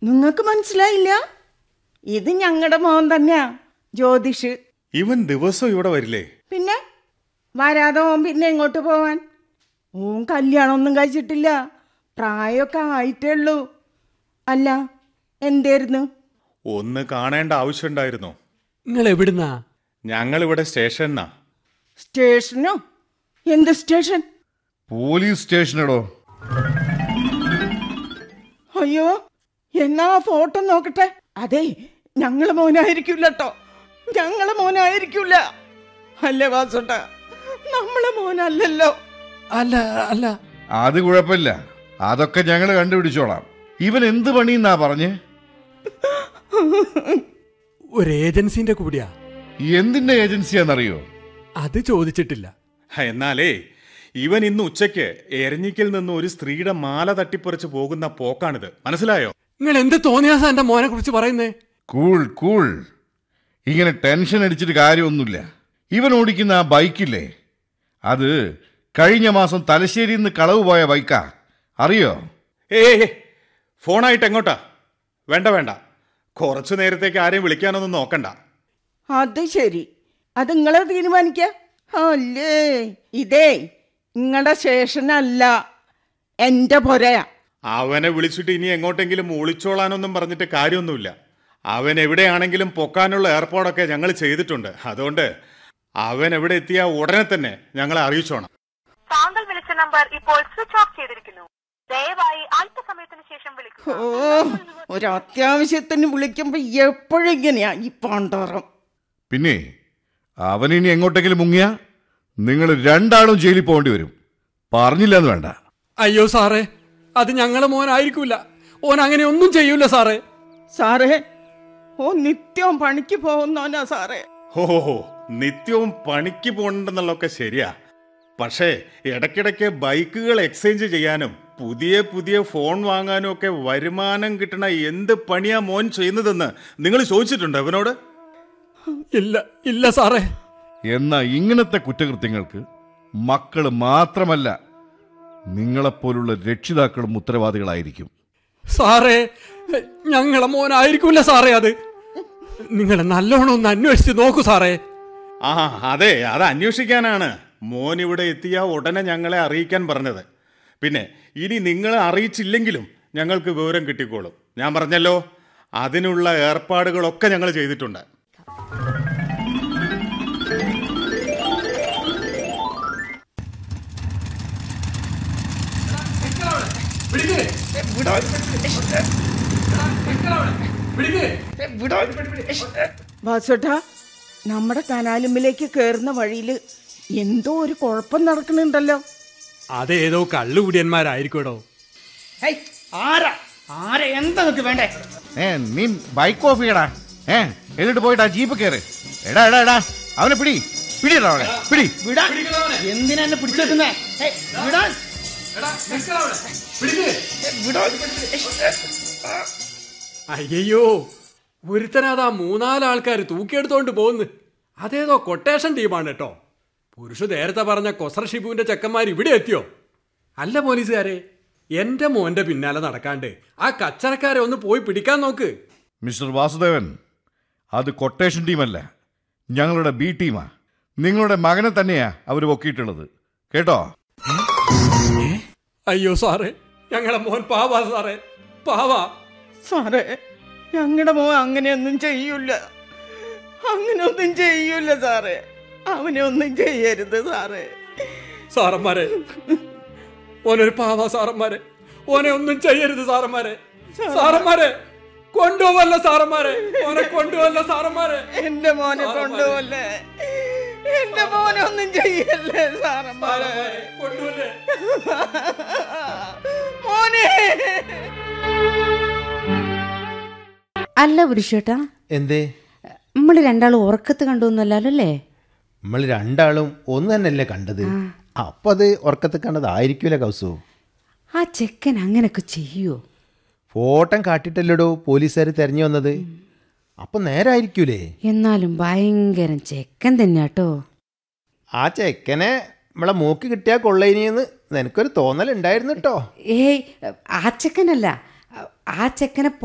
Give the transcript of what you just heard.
നിങ്ങൾക്ക് മനസ്സിലായില്ല ഇത് ഞങ്ങളുടെ മോൻ തന്നെയാ ജ്യോതിഷ് ഇവൻ ദിവസം ഇവിടെ വരില്ലേ പിന്നെ വരാതെ ഓൻ പിന്നെ എങ്ങോട്ട് പോവാൻ ഓൻ കല്യാണമൊന്നും കഴിച്ചിട്ടില്ല പ്രായമൊക്കെ ആയിട്ടേ ഉള്ളൂ അല്ല എന്തായിരുന്നു ഒന്ന് കാണേണ്ട ആവശ്യമുണ്ടായിരുന്നോ നിങ്ങൾ എവിടുന്നാ ഞങ്ങളിവിടെ സ്റ്റേഷനാ സ്റ്റേഷനോ എന്ത് സ്റ്റേഷൻ പോലീസ് സ്റ്റേഷനടോ അയ്യോ എന്നാ ആ ഫോട്ടോ നോക്കട്ടെ അതെ ഞങ്ങളെ മോനായിരിക്കില്ല കേട്ടോ ഞങ്ങളെ മോനായിരിക്കില്ല അല്ലേ വാസുട്ട നമ്മളെ മോനല്ലല്ലോ അല്ല അല്ല അത് കുഴപ്പമില്ല അതൊക്കെ ഞങ്ങൾ കണ്ടുപിടിച്ചോളാം ഇവൻ എന്ത് പണിന്നാ പറഞ്ഞ് ഒരു ഏജൻസിന്റെ കൂടിയാ എന്തിന്റെ ഏജൻസിയാന്നറിയോ അത് ചോദിച്ചിട്ടില്ല എന്നാലേ ഇവൻ ഇന്ന് ഉച്ചയ്ക്ക് എരഞ്ഞിക്കിൽ നിന്ന് ഒരു സ്ത്രീയുടെ മാല തട്ടിപ്പറിച്ച് പോകുന്ന പോക്കാണിത് മനസ്സിലായോ നിങ്ങൾ എന്ത് തോന്നിയാസ എന്റെ മോനെ കുറിച്ച് പറയുന്നേ കൂൾ കൂൾ ഇങ്ങനെ ടെൻഷൻ അടിച്ചിട്ട് കാര്യമൊന്നുമില്ല ഇവൻ ഓടിക്കുന്ന ആ ബൈക്കില്ലേ അത് കഴിഞ്ഞ മാസം തലശ്ശേരിയിൽ നിന്ന് കളവ് പോയ ബൈക്കാ അറിയോ ഏ ഫോണായിട്ട് എങ്ങോട്ടാ വേണ്ട വേണ്ട കുറച്ചു നേരത്തേക്ക് ആരെയും വിളിക്കാനൊന്നും നോക്കണ്ട അത് ശരി അത് നിങ്ങളെ തീരുമാനിക്ക അല്ലേ ഇതേ നിങ്ങളുടെ സ്റ്റേഷനല്ല എൻ്റെ പൊരയാ അവനെ വിളിച്ചിട്ട് ഇനി എങ്ങോട്ടെങ്കിലും ഒളിച്ചോളാനൊന്നും പറഞ്ഞിട്ട് കാര്യമൊന്നുമില്ല അവൻ എവിടെയാണെങ്കിലും പൊക്കാനുള്ള ഏർപ്പാടൊക്കെ ഞങ്ങൾ ചെയ്തിട്ടുണ്ട് അതുകൊണ്ട് അവൻ എവിടെ എത്തിയ ഉടനെ തന്നെ ഞങ്ങളെ അറിയിച്ചോണം താങ്കൾ വിളിച്ച നമ്പർ ഇപ്പോൾ സ്വിച്ച് ഓഫ് ചെയ്തിരിക്കുന്നു ദയവായി അല്പസമയത്തിന് ശേഷം വിളിക്കുക ഓ ഒരു അത്യാവശ്യത്തിന് വിളിക്കുമ്പോ എപ്പോഴെങ്ങനെയാ ഈ പണ്ടോറം പിന്നെ അവനിനി എങ്ങോട്ടെങ്കിലും മുങ്ങിയ നിങ്ങൾ രണ്ടാളും ജയിലിൽ പോകേണ്ടി വരും പറഞ്ഞില്ലെന്ന് വേണ്ട അയ്യോ സാറേ അത് ഞങ്ങളെ മോനായിരിക്കൂല ഓൻ അങ്ങനെ ഒന്നും ചെയ്യൂല സാറേ സാറേ ഓ നിത്യവും പണിക്ക് പോകുന്നോനാ സാറേ ഹോ നിത്യവും പണിക്ക് പോകണ്ടെന്നുള്ളതൊക്കെ ശരിയാ പക്ഷേ ഇടയ്ക്കിടയ്ക്ക് ബൈക്കുകൾ എക്സ്ചേഞ്ച് ചെയ്യാനും പുതിയ പുതിയ ഫോൺ വാങ്ങാനും ഒക്കെ വരുമാനം കിട്ടണ എന്ത് പണിയാ മോൻ ചെയ്യുന്നതെന്ന് നിങ്ങൾ ചോദിച്ചിട്ടുണ്ടോ അവനോട് ഇല്ല ഇല്ല സാറേ എന്നാ ഇങ്ങനത്തെ കുറ്റകൃത്യങ്ങൾക്ക് മക്കൾ മാത്രമല്ല നിങ്ങളെപ്പോലുള്ള രക്ഷിതാക്കളും ഉത്തരവാദികളായിരിക്കും സാറേ ഞങ്ങളെ മോനായിരിക്കൂല സാറേ അത് നിങ്ങൾ നല്ലോണം ഒന്ന് അന്വേഷിച്ച് നോക്കൂ സാറേ ആ അതെ അത് അന്വേഷിക്കാനാണ് മോൻ ഇവിടെ എത്തിയ ഉടനെ ഞങ്ങളെ അറിയിക്കാൻ പറഞ്ഞത് പിന്നെ ഇനി നിങ്ങളെ അറിയിച്ചില്ലെങ്കിലും ഞങ്ങൾക്ക് വിവരം കിട്ടിക്കോളും ഞാൻ പറഞ്ഞല്ലോ അതിനുള്ള ഏർപ്പാടുകളൊക്കെ ഞങ്ങൾ ചെയ്തിട്ടുണ്ട് വാസുട്ടാ നമ്മുടെ കനാലുമ്പിലേക്ക് കയറുന്ന വഴിയിൽ എന്തോ ഒരു കുഴപ്പം നടക്കുന്നുണ്ടല്ലോ അതേതോ കള്ളുകുടിയന്മാരായിരിക്കൂടോ ഹേയ്, ആരാ ആരാ എന്താ നിനക്ക് വേണ്ടേ ഏ നീ ബൈക്ക് ഓഫ് ചെയ്യടാ ഏ എന്നിട്ട് പോയിട്ട് ആ ജീപ്പ് കയറ് എടാ എടാ എടാ അവനെ പിടി പിടിയടാ അവനെ പിടി വിടാൻ എന്തിനാ എന്നെ പിടിച്ചെത്തുന്നേ ഹേയ്, വിടാൻ അയ്യോ ഒരുത്തനതാ മൂന്നാലാൾക്കാർ തൂക്കിയെടുത്തോണ്ട് പോകുന്നു അതേതോ കൊട്ടേഷൻ ടീമാണ് കേട്ടോ പുരുഷ നേരത്തെ പറഞ്ഞ കൊസർ ഷിബുവിന്റെ ചെക്കന്മാർ ഇവിടെ എത്തിയോ അല്ല പോലീസുകാരെ എന്റെ മോന്റെ പിന്നാലെ നടക്കാണ്ട് ആ കച്ചറക്കാരെ ഒന്ന് പോയി പിടിക്കാൻ നോക്ക് മിസ്റ്റർ വാസുദേവൻ അത് കൊട്ടേഷൻ ടീമല്ല ഞങ്ങളുടെ ബി ടീമാ നിങ്ങളുടെ മകനെ തന്നെയാ അവർ പൊക്കിയിട്ടുള്ളത് കേട്ടോ അയ്യോ സാറേ ഞങ്ങളെ മോൻ പാവാ സാറേ പാവാ സാറേ ഞങ്ങളുടെ മോൻ അങ്ങനെയൊന്നും ചെയ്യൂല അങ്ങനെയൊന്നും ചെയ്യൂല സാറേ അവനെ ഒന്നും ചെയ്യരുത് സാറേ സാറന്മാരെ ഓനൊരു പാവാ സാറന്മാരെ ഓനെ ഒന്നും ചെയ്യരുത് സാറന്മാരെ സാറന്മാരെ കൊണ്ടുപോവല്ല സാറന്മാരെ ഓനെ കൊണ്ടുപോവല്ല സാറന്മാരെ എന്റെ മോനെ കൊണ്ടുപോലേ എന്റെ മോനെ ഒന്നും ചെയ്യല്ലേ സാറന്മാരെ സാറന്മാരെ, കൊണ്ടുപോവല്ലേ മോനെ അല്ല പുരുഷേട്ടാ എന്തേ നമ്മൾ രണ്ടാളും ഉറക്കത്ത് കണ്ടൊന്നുമല്ലോ അല്ലേ നമ്മൾ രണ്ടാളും ഒന്ന് തന്നെയല്ലേ കണ്ടത് അപ്പൊ അത് ഉറക്കത്ത് കണ്ടതായിരിക്കൂല കൗസു ആ ചെക്കൻ അങ്ങനൊക്കെ ചെയ്യുവോ ഫോട്ടം കാട്ടിട്ടല്ലടോ പോലീസുകാർ തെരഞ്ഞു വന്നത് അപ്പൊ നേരായിരിക്കൂലേ എന്നാലും ഭയങ്കരം ചെക്കൻ തന്നെ കേട്ടോ ആ ചെക്കനെ നമ്മളെ മൂക്ക് കിട്ടിയാൽ കൊള്ളയിനിന്ന് നിനക്കൊരു തോന്നലുണ്ടായിരുന്നു കേട്ടോ ഏയ് ആ ചെക്കനല്ല ആ ചെക്കനെ